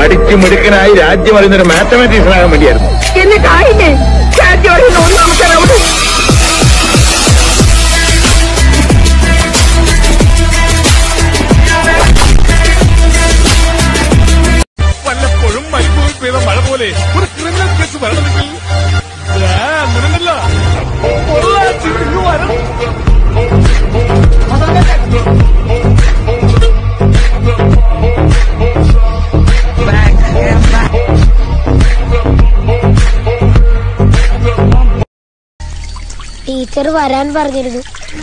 പഠിച്ച് മിടുക്കനായി രാജ്യം അറിയുന്ന ഒരു മാത്തമാറ്റീഷ്യൻ ആകാൻ വേണ്ടിയായിരുന്നു എന്നിട്ടായില്ലേ രാജ്യം ഒന്നാമത്തെ റൗണ്ട് വല്ലപ്പോഴും മരുഭൂമി പെയ്ത മഴ പോലെ ഒരു ക്രിമിനൽ കേസ് വരണമെങ്കിൽ ദാ, അങ്ങനെയല്ല പൊള്ളാച്ചി ഇങ്ങ് വരണം ടീച്ചർ വരാൻ പറഞ്ഞിരുന്നു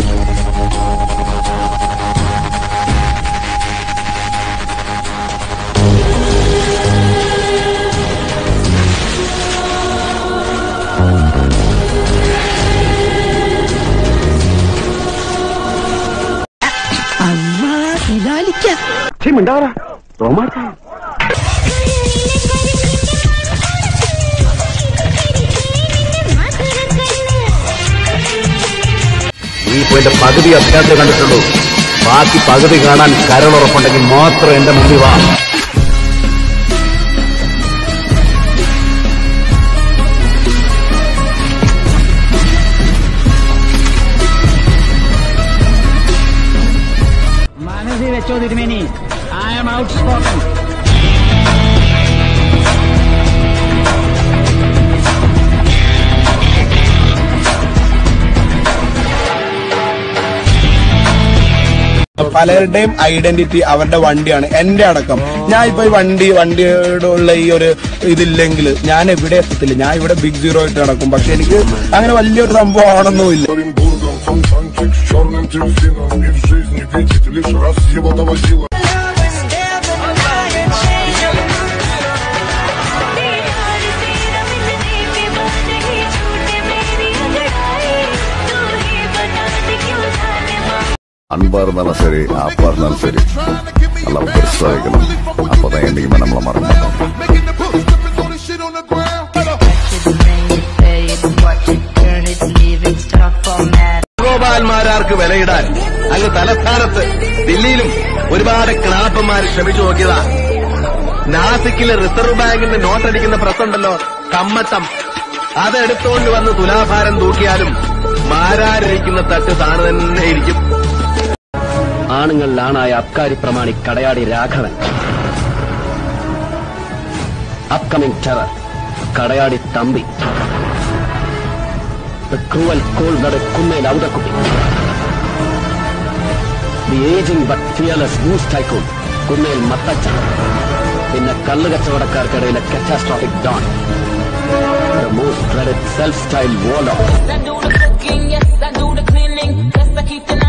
നീ ഇപ്പൊ എന്റെ പകുതി അഭ്യാസം കണ്ടിട്ടുള്ളൂ ബാക്കി പകുതി കാണാൻ കരളുറപ്പുണ്ടെങ്കിൽ മാത്രം എന്റെ മുമ്പിൽ വാ മനസ്സിൽ വെച്ചോ തിരുമേനി ഐ ആം ഔട്ട് സ്പോക്കൺ പലരുടെയും ഐഡന്റിറ്റി അവരുടെ വണ്ടിയാണ് എന്റെ അടക്കം ഞാൻ ഇപ്പൊ ഈ വണ്ടി വണ്ടിയോട് ഉള്ള ഈ ഒരു ഇതില്ലെങ്കിൽ ഞാൻ എവിടെ എത്തത്തില്ല ഞാൻ ഇവിടെ ബിഗ് സീറോ ആയിട്ട് നടക്കും പക്ഷെ എനിക്ക് അങ്ങനെ വലിയൊരു സംഭവം ആവണമെന്നുമില്ല Оренбургом, фонтанчик с черным дельфином И в жизни видеть лишь раз его довозило അൻപാ இருந்தாலும் சரி ஆப்பா இருந்தாலும் சரி நல்லா பெருசா வைக்கணும் அப்பதான் என்னைக்குமே நம்மள மறந்து ഗോപാൽമാരാർക്ക് വിലയിടാൻ അങ്ങ് തലസ്ഥാനത്ത് ദില്ലിയിലും ഒരുപാട് ക്ലാപ്പന്മാർ ശ്രമിച്ചു നോക്കിയതാ നാസിക്കിലെ റിസർവ് ബാങ്കിന്റെ നോട്ടടിക്കുന്ന പ്രസുണ്ടല്ലോ കമ്മട്ടം അതെടുത്തോണ്ട് വന്ന് തുലാഭാരം തൂക്കിയാലും മാരാരിരിക്കുന്ന തട്ട് താണു തന്നെ ഇരിക്കും ആണുങ്ങളിലാണായ അബ്കാരി പ്രമാണി Kadayadi Raghavan upcoming terror Kadayadi Thampi The cruel cold-blooded Kummel Outhakutty the ageing but fearless goose tycoon Kummel Mathacha പിന്നെ കള്ളു കച്ചവടക്കാർക്കിടയിലെ catastrophic don the most credit self style വോളോ I do the cooking, yes, I do the cleaning. Yes, I keep the